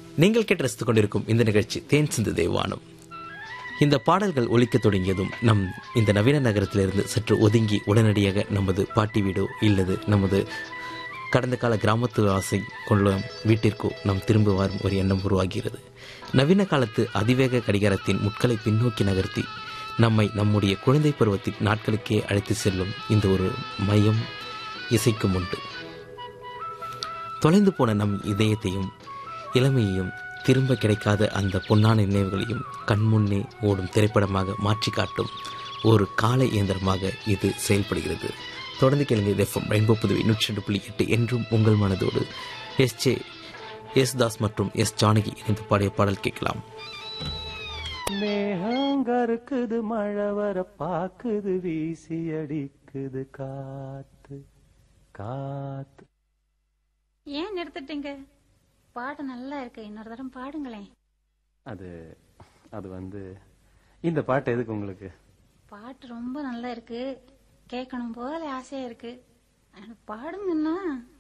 நீங்கள் கேட்டு ரசித்துக் கொண்டிருக்கும் இந்த நிகழ்ச்சி தேன் சிந்து தேவானம் இந்த பாடல்கள் ஒலிக்கத் தொடங்கியதும் நம் இந்த நவீன நகரத்திலிருந்து சற்று ஒதுங்கி உடனடியாக நமது பாட்டி வீடோ இல்லது நமது கடந்த கால கிராமத்து ஆசை கொள்ள வீட்டிற்கோ நாம் திரும்ப வரும் ஒரு எண்ணம் உருவாகிறது நவீன காலத்து அதிவேக கடிகாரத்தின் முட்களை பின்னோக்கி நகர்த்தி நம்மை நம்முடைய குழந்தை பருவத்தின் நாட்களுக்கே அழைத்து செல்லும் இந்த ஒரு மையம் இசைக்கும் உண்டு தொலைந்து போன நம் இதயத்தையும் இளமையையும் திரும்ப கிடைக்காத அந்த பொன்னான நினைவுகளையும் கண்முன்னே ஓடும் திரைப்படமாக மாற்றி காட்டும் ஒரு கால இயந்திரமாக இது செயல்படுகிறது தொடர்ந்து கேளுங்க இது எஃப்எம் ரெயின்போ புதுவை நூற்றி ரெண்டு புள்ளி எட்டு என்றும் உங்கள் மனதோடு எஸ் ஜே எஸ் தாஸ் மற்றும் எஸ் ஜானகி இணைந்து பாடிய பாடல் கேட்கலாம் மேகங்கருக்குது மழை வர பாக்குது வீசி அடிக்குது காத்து காத்து ஏன் நிறுத்திட்டீங்க பாட்டு நல்லா இருக்கு இன்னொரு தரம் பாடுங்களேன் அது அது வந்து இந்த பாட்டு எதுக்கு உங்களுக்கு பாட்டு ரொம்ப நல்லா இருக்கு கேட்கணும் போல ஆசையா இருக்கு ஆனா பாடுங்கன்னா